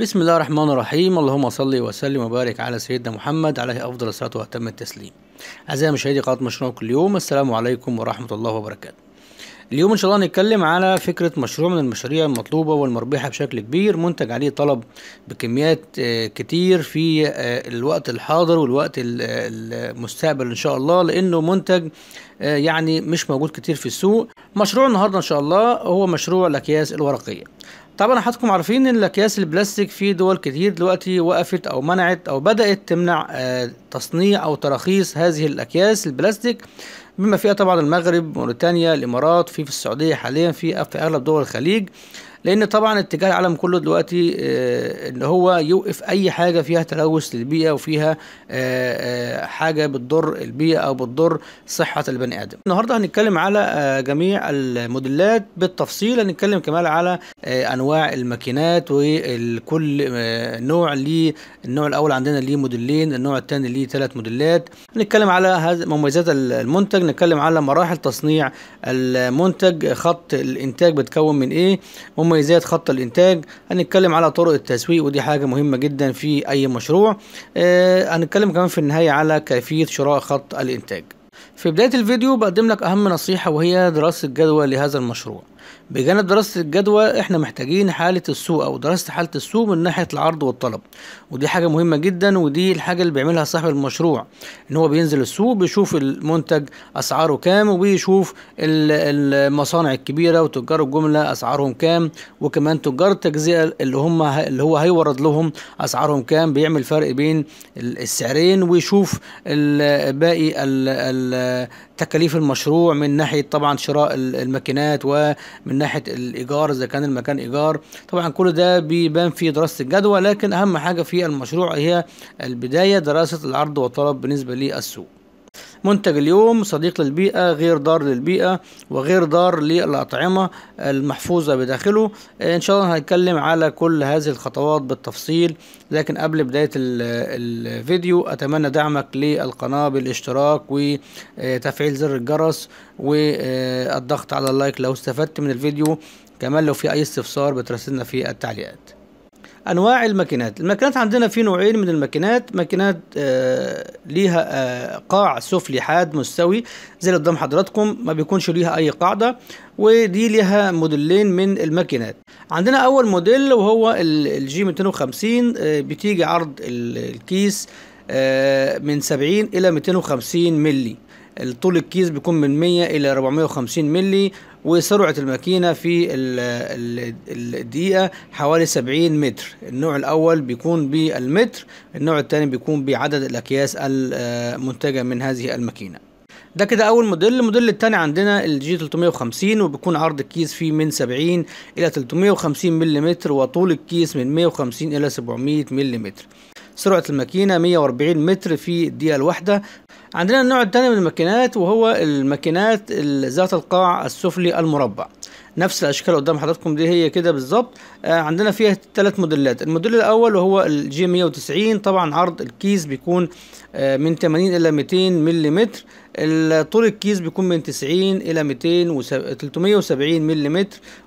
بسم الله الرحمن الرحيم اللهم صل وسلم وبارك على سيدنا محمد عليه افضل الصلاه واتم التسليم اعزائي مشاهدي قناه مشروع كل يوم السلام عليكم ورحمه الله وبركاته اليوم ان شاء الله هنتكلم على فكره مشروع من المشاريع المطلوبه والمربحه بشكل كبير منتج عليه طلب بكميات آه، كتير في آه، الوقت الحاضر والوقت ال- المستقبل ان شاء الله لانه منتج آه، يعني مش موجود كتير في السوق مشروع النهارده ان شاء الله هو مشروع الاكياس الورقيه طبعا حضراتكم عارفين ان الاكياس البلاستيك في دول كتير دلوقتي وقفت او منعت او بدات تمنع آه، تصنيع او تراخيص هذه الاكياس البلاستيك بما فيها طبعا المغرب موريتانيا الامارات في في السعوديه حاليا في في اغلب دول الخليج لان طبعا اتجاه العالم كله دلوقتي آه، ان هو يوقف اي حاجه فيها تلوث للبيئه وفيها آه، آه، حاجه بتضر البيئه او بتضر صحه البني ادم النهارده هنتكلم على آه، جميع الموديلات بالتفصيل هنتكلم كمان على آه، انواع الماكينات وكل آه، نوع ليه النوع الاول عندنا ليه موديلين النوع الثاني ليه ثلاث موديلات نتكلم على هذا مميزات المنتج نتكلم على مراحل تصنيع المنتج خط الانتاج بتكون من ايه مميزات خط الانتاج هنتكلم على طرق التسويق ودي حاجه مهمه جدا في اي مشروع آه، هنتكلم كمان في النهايه على كيفيه شراء خط الانتاج في بداية الفيديو بقدم لك أهم نصيحة وهي دراسة جدوى لهذا المشروع بجانب دراسة الجدوى احنا محتاجين حالة السوق أو دراسة حالة السوق من ناحية العرض والطلب ودي حاجة مهمة جدا ودي الحاجة اللي بيعملها صاحب المشروع إن هو بينزل السوق بيشوف المنتج أسعاره كام وبيشوف ال- المصانع الكبيرة وتجار الجملة أسعارهم كام وكمان تجار التجزئة اللي هم ه- اللي هو هيورد لهم أسعارهم كام بيعمل فرق بين ال- السعرين ويشوف ال- باقي ال- ال- تكاليف المشروع من ناحيه طبعا شراء ال- الماكينات ومن ناحيه الايجار اذا كان المكان ايجار طبعا كل ده بيبان في دراسه الجدوى لكن اهم حاجه في المشروع هي البدايه دراسه العرض والطلب بالنسبه للسوق منتج اليوم صديق للبيئة غير ضار للبيئة وغير ضار للأطعمة المحفوظة بداخله آه، إن شاء الله هنتكلم على كل هذه الخطوات بالتفصيل لكن قبل بداية ال- الفيديو أتمنى دعمك للقناة بالاشتراك وتفعيل زر الجرس والضغط على اللايك لو استفدت من الفيديو كمان لو في أي استفسار بترسلنا في التعليقات انواع الماكينات الماكينات عندنا في نوعين من الماكينات ماكينات آه ليها آه قاع سفلي حاد مستوي زي اللي قدام حضراتكم ما بيكونش ليها اي قاعده ودي ليها موديلين من الماكينات عندنا اول موديل وهو الجي 250 آه بتيجي عرض ال- الكيس آه من 70 الى 250 ملي طول الكيس بيكون من 100 الى 450 ملي وسرعة الماكينة في ال- ال- ال- الدقيقة حوالي 70 متر النوع الأول بيكون بالمتر النوع الثاني بيكون بعدد الأكياس المنتجة من هذه الماكينة ده كده اول موديل الموديل الثاني عندنا الجي 350 وبيكون عرض الكيس فيه من 70 الى 350 ملم وطول الكيس من 150 الى 700 ملم سرعة الماكينة 140 متر في الدقيقة الواحدة عندنا النوع الثاني من الماكينات وهو الماكينات ال- ذات القاع السفلي المربع نفس الاشكال قدام حضراتكم دي هي كده بالظبط آه، عندنا فيها ثلاث موديلات الموديل الاول وهو الجي 190 طبعا عرض الكيس بيكون آه، من 80 الى 200 ملم طول الكيس بيكون من 90 الى 200 و 370 ملم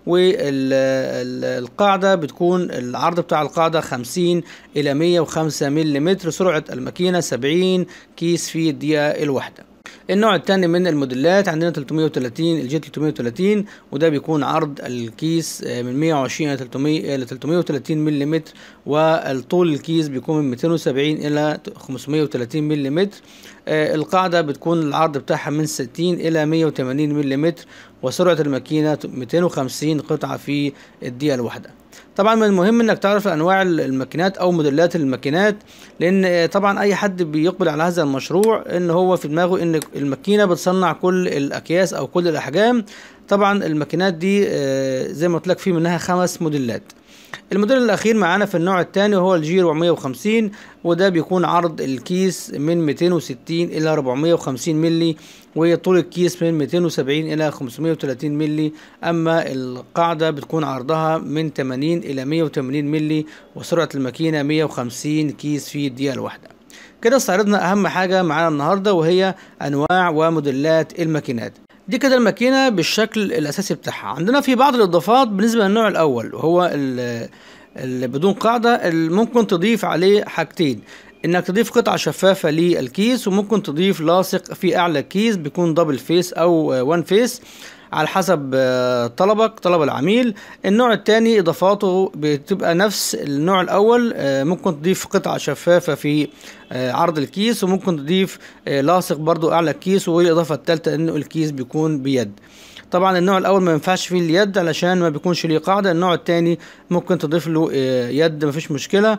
والقاعده بتكون العرض بتاع القاعده 50 الى 105 ملم سرعه الماكينه 70 كيس في الدقيقه الواحده النوع الثاني من الموديلات عندنا 330 الجي 330 وده بيكون عرض الكيس آه، من 120 الى 300 الى 330 ملم والطول الكيس بيكون من 270 الى 530 ملم آه، القاعده بتكون العرض بتاعها من 60 الى 180 ملم وسرعه الماكينه 250 قطعه في الدقيقه الواحده طبعا من المهم انك تعرف انواع الماكينات او موديلات الماكينات لان آه، طبعا اي حد بيقبل على هذا المشروع ان هو في دماغه ان الماكينه بتصنع كل الاكياس او كل الاحجام طبعا الماكينات دي آه، زي ما قلت لك في منها خمس موديلات الموديل الاخير معانا في النوع الثاني وهو الجي 450 وده بيكون عرض الكيس من 260 الى 450 ملي وطول الكيس من 270 الى 530 ملي اما القاعده بتكون عرضها من 80 الى 180 ملي وسرعه الماكينه 150 كيس في الدقيقه الواحده كده استعرضنا اهم حاجه معانا النهارده وهي انواع وموديلات الماكينات دي كده الماكينه بالشكل الاساسي بتاعها عندنا في بعض الاضافات بالنسبه للنوع الاول وهو ال- اللي بدون قاعدة اللي ممكن تضيف عليه حاجتين انك تضيف قطعة شفافة للكيس وممكن تضيف لاصق في اعلى الكيس بيكون دبل فيس او وان فيس على حسب آه، طلبك طلب العميل النوع الثاني اضافاته بتبقى نفس النوع الاول آه، ممكن تضيف قطعة شفافة في آه، عرض الكيس وممكن تضيف آه، لاصق برضو اعلى الكيس والاضافة الثالثة انه الكيس بيكون بيد طبعا النوع الاول ما ينفعش فيه اليد علشان ما بيكونش ليه قاعده النوع الثاني ممكن تضيف له آه، يد ما فيش مشكله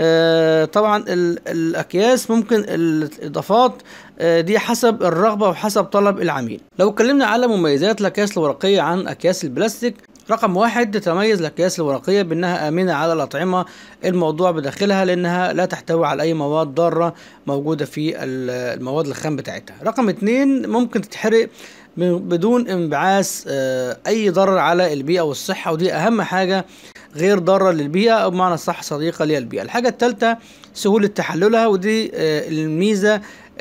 آه، طبعا ال- الاكياس ممكن الاضافات آه، دي حسب الرغبه وحسب طلب العميل لو اتكلمنا على مميزات الاكياس الورقيه عن اكياس البلاستيك رقم واحد تتميز الاكياس الورقيه بانها امنه على الاطعمه الموضوع بداخلها لانها لا تحتوي على اي مواد ضاره موجوده في ال- المواد الخام بتاعتها رقم اتنين ممكن تتحرق ب- بدون انبعاث آه، اي ضرر على البيئه والصحه ودي اهم حاجه غير ضاره للبيئه او بمعنى صح صديقه للبيئه الحاجه الثالثه سهوله تحللها ودي آه، الميزه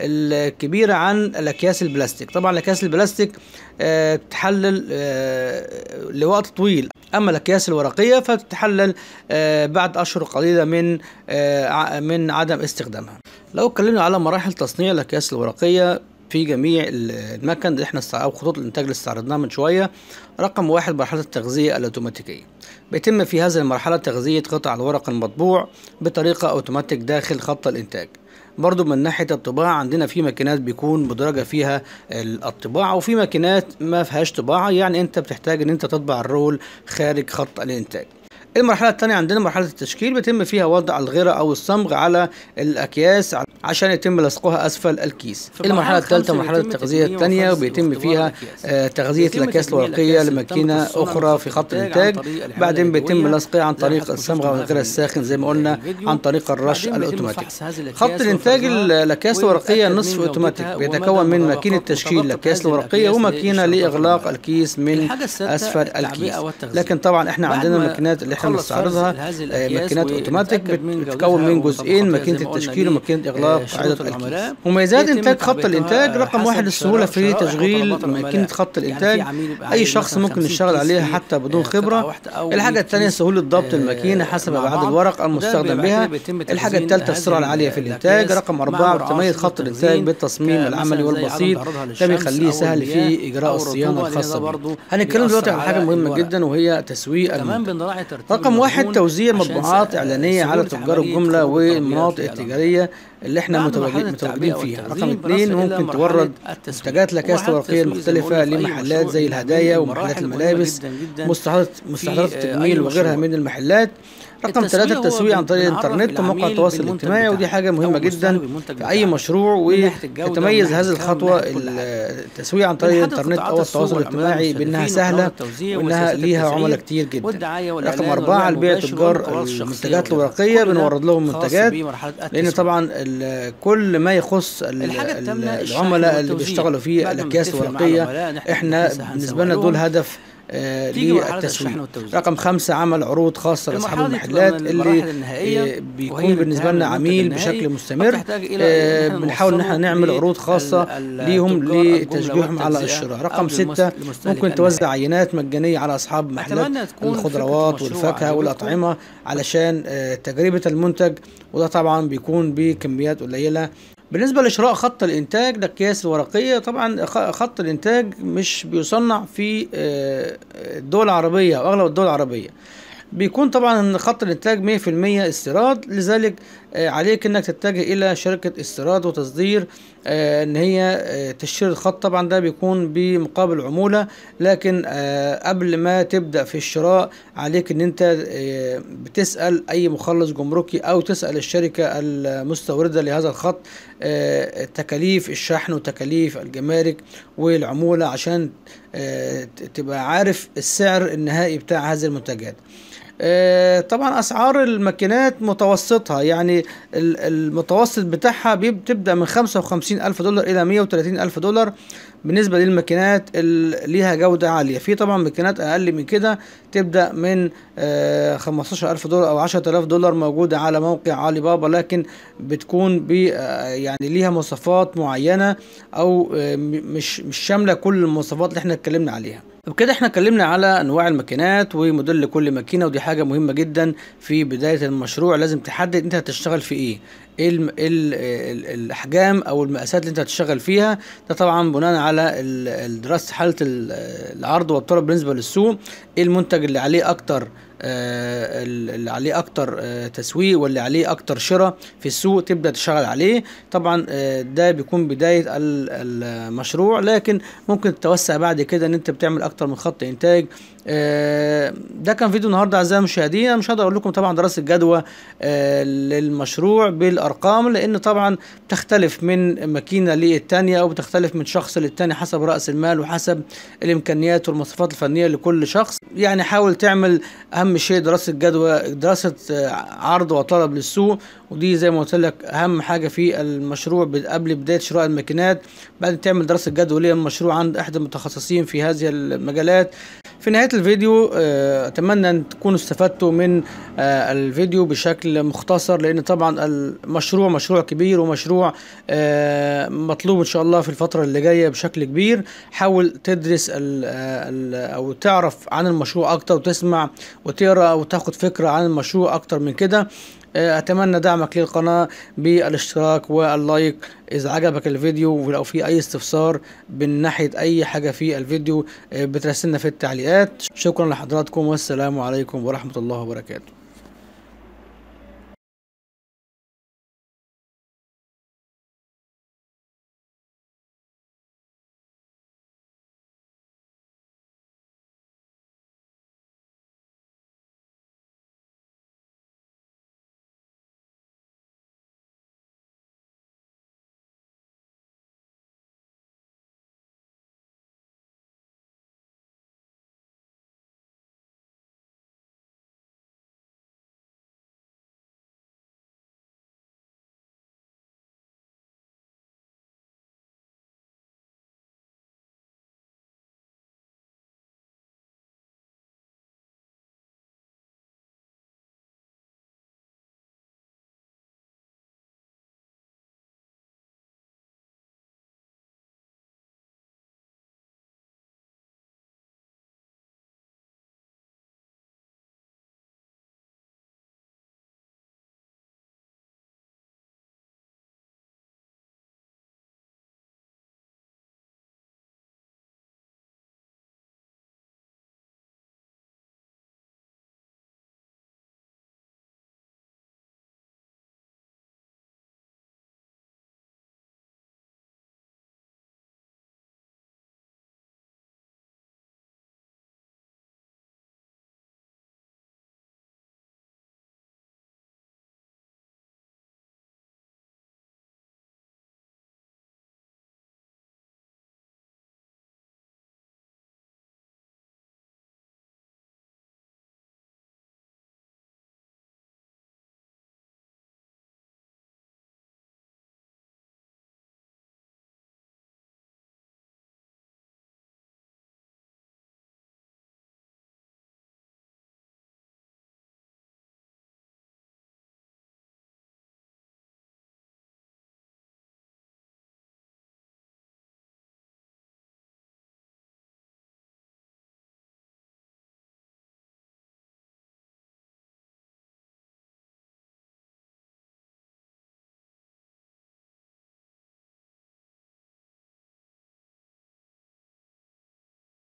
الكبيره عن الاكياس البلاستيك طبعا الاكياس البلاستيك آه، بتحلل آه، لوقت طويل اما الاكياس الورقيه فبتتحلل آه، بعد اشهر قليله من آه، ع- من عدم استخدامها لو اتكلمنا على مراحل تصنيع الاكياس الورقيه في جميع المكن اللي احنا استع- او خطوط الانتاج اللي استعرضناها من شويه رقم واحد مرحله التغذيه الاوتوماتيكيه بيتم في هذه المرحله تغذيه قطع الورق المطبوع بطريقه اوتوماتيك داخل خط الانتاج برضو من ناحيه الطباعه عندنا في ماكينات بيكون مدرجه فيها ال- الطباعه وفي ماكينات ما فيهاش طباعه يعني انت بتحتاج ان انت تطبع الرول خارج خط الانتاج المرحلة الثانية عندنا مرحلة التشكيل بيتم فيها وضع الغيرة أو الصمغ على الأكياس عشان يتم لصقها أسفل الكيس. في المرحلة المرحلة الثالثة الخامسة مرحلة بيتم التغذية تدوير الثانية وفصل وبيتم واختبار فيها الأكياس. آه، تغذية بيتم الأكياس تجميع الورقية الأكياس لماكينة التي تنقل أخرى الصنع في خط عن الإنتاج طريق الحملة بعدين بيتم اليدوية لصقها عن زي طريق حضرتك الصمغ شفتوا أو معايا الغير في الساخن زي ما قلنا الفيديو. عن طريق الرش بعدين بيتم الأوتوماتيك. فحص هذه الأكياس خط الإنتاج وفرزها الأكياس ويتأكد الورقية من النصف جودتها أوتوماتيك ومدى بيتكون من ماكينة مطابقة تشكيل هذه الأكياس الأكياس الورقية وماكينة للشرطة لإغلاق العامة. الكيس من الحاجة السادسة أسفل التعبئة الكيس والتغذية. لكن طبعا احنا بعد عندنا ما الماكينات اللي احنا نخلص بنستعرضها فرز هذه آه، الأكياس ماكينات اوتوماتيك ونتأكد من بتتكون من جودتها جزئين ومطابقتها ماكينة زي ما قلنا التشكيل دي، وماكينة آه، اغلاق شروط عدد العملاء. الكيس مميزات يتم انتاج خط تعبئتها الانتاج رقم حسب واحد السهولة شرائح في وطلبات تشغيل العملاء. ماكينة خط يعني الانتاج في عميل يبقى اي عايز شخص مثلاً ممكن 50 يشتغل كيس عليها في، حتى بدون آه، قطعة خبرة واحدة أو الحاجة 100 الثانية كيس، سهولة ضبط آه، الماكينة حسب مع ابعاد بعض. الورق وده المستخدم بيبقى بها كده بيتم الحاجة تخزين الثالثة هذه السرعة العالية في الانتاج الأكياس رقم مع أربعة مراعاة بتميز سن خط الانتاج التخزين، بالتصميم كمثلاً العملي زي والبسيط عدم تعرضها ده للشمس بيخليه أو سهل المياه في إجراء أو الصيانة الرطوبة، لأن الخاصة ده بيه برضو هنتكلم دلوقتي بيأثر على حاجة على مهمة الورق. جدا وهي تسويق كمان المنتج بنراعي ترتيب رقم واحد المضمون توزيع عشان مطبوعات س- إعلانية على سهولة تجار عملية الجملة خروج الطلبية والمناطق في الإعلان. التجارية اللي احنا بعد متواجد- مرحلة متواجدين التعبئة فيها والتخزين رقم اثنين بنصل إلى ممكن مرحلة تورد التسويق. منتجات الأكياس ومرحلة الورقية التسويق زي ما المختلفة قلنا في أي لمحلات مشروع زي بنعمله الهدايا من ومحلات مراحل مهمة الملابس جداً جداً مستحضرات في، مستحضرات آه، التجميل أي وغيرها مشروع. من المحلات رقم التسويق ثلاثة هو التسويق عن طريق بنعرف الانترنت ومواقع العميل التواصل بالمنتج الاجتماعي ودي بتاعنا حاجة مهمة أو جدا مستهدف المنتج في أي بتاعنا. مشروع من ناحية الجودة وتتميز ومن هذه ناحية الخطوة الخام، من ناحية كل حاجة. التسويق عن طريق بنحدد الانترنت قطاعات أو السوق التواصل والعملاء الاجتماعي بأنها المستهدفين سهلة وقرارات التوزيع وأنها وسياسات ليها التسعير عملاء كتير جدا والدعاية رقم والإعلان أربعة والبيع البيع المباشر تجار والمقاولات الشخصية المنتجات وغيرها. الورقية كل ده بنورد لهم خاص منتجات بمرحلة لأن التسويق. طبعا ال- كل ما يخص ال- الحاجة التامنة ال- الشحن العملاء اللي والتوزيع. بيشتغلوا في بعد ما الأكياس بنتفق مع الورقية العملاء نحن احنا لسه هنسوق بالنسبة لنا لهم. دول هدف آه، تيجي مرحلة للتسويق الشحن والتوزيع. رقم خمسة عمل عروض خاصة لأصحاب المرحلة دي المحلات بتبقى من المراحل اللي النهائية آه، وهي بيكون بالنسبة بتتعامل لنا المنتج عميل النهائي بشكل مستمر وبتحتاج إلى آه، إن إحنا بنحاول ان احنا نوصله نعمل عروض لل- خاصة ال- ليهم التجار الجملة لتشجيعهم على والتجزئة الشراء أو رقم للمس- ستة للمستهلك ممكن توزع النهائي. عينات مجانية على أصحاب محلات أتمنى تكون الخضروات فكرة المشروع والفاكهة عجبتكم. والأطعمة علشان آه، تجربة المنتج وده طبعا بيكون بكميات قليلة بالنسبة لشراء خط الإنتاج للأكياس الورقية طبعا خ- خط الإنتاج مش بيصنع في آه، الدول العربية أو أغلب الدول العربية بيكون طبعا خط الانتاج 100% استيراد لذلك آه، عليك انك تتجه الى شركه استيراد وتصدير آه، ان هي آه، تشتري الخط طبعا ده بيكون بمقابل عموله لكن آه، قبل ما تبدا في الشراء عليك ان انت آه، بتسال اي مخلص جمركي او تسال الشركه المستورده لهذا الخط آه، تكاليف الشحن وتكاليف الجمارك والعموله عشان آه، ت- تبقى عارف السعر النهائي بتاع هذه المنتجات آه، طبعا اسعار الماكينات متوسطها يعني ال- المتوسط بتاعها بيب- بتبدا من 55 الف دولار الى 130 الف دولار بالنسبه للماكينات اللي ليها جوده عاليه في طبعا ماكينات اقل من كده تبدا من آه، 15 الف دولار او 10 الاف دولار موجوده على موقع علي بابا لكن بتكون ب آه، يعني ليها مواصفات معينه او آه، م- مش مش شامله كل المواصفات اللي احنا اتكلمنا عليها وبكده احنا اتكلمنا على انواع الماكينات وموديل لكل ماكينه ودي حاجه مهمه جدا في بدايه المشروع لازم تحدد انت هتشتغل في ايه ايه الم- ال- ال- الاحجام او المقاسات اللي انت هتشتغل فيها ده طبعا بناء على ال- ال- دراسه حاله ال- العرض والطلب بالنسبه للسوق ايه المنتج اللي عليه اكتر آه، اللي عليه اكتر آه، تسويق واللي عليه اكتر شراء في السوق تبدا تشتغل عليه طبعا آه، ده بيكون بدايه ال- المشروع لكن ممكن تتوسع بعد كده ان انت بتعمل اكتر من خط انتاج آه، ده كان فيديو النهارده اعزائي المشاهدين أنا مش هقدر اقول لكم طبعا دراسه جدوى آه، للمشروع بالارقام لان طبعا بتختلف من ماكينه للتانيه او بتختلف من شخص للتاني حسب راس المال وحسب الامكانيات والمواصفات الفنيه لكل شخص يعني حاول تعمل اهم شيء دراسه جدوى دراسه آه، عرض وطلب للسوق ودي زي ما قلت لك اهم حاجه في المشروع بد- قبل بدايه شراء الماكينات بعد تعمل دراسه جدوى للمشروع عند احد المتخصصين في هذه المجالات في نهايه الفيديو آه، اتمنى ان تكونوا استفدتوا من آه، الفيديو بشكل مختصر لان طبعا المشروع مشروع كبير ومشروع آه، مطلوب ان شاء الله في الفتره اللي جايه بشكل كبير حاول تدرس ال ال او تعرف عن المشروع اكتر وتسمع وتقرا وتاخد فكره عن المشروع اكتر من كده آه، اتمنى دعمك للقناه بالاشتراك واللايك اذا عجبك الفيديو ولو في اي استفسار من ناحيه اي حاجه في الفيديو آه، بتراسلنا في التعليقات شكرا لحضراتكم والسلام عليكم ورحمه الله وبركاته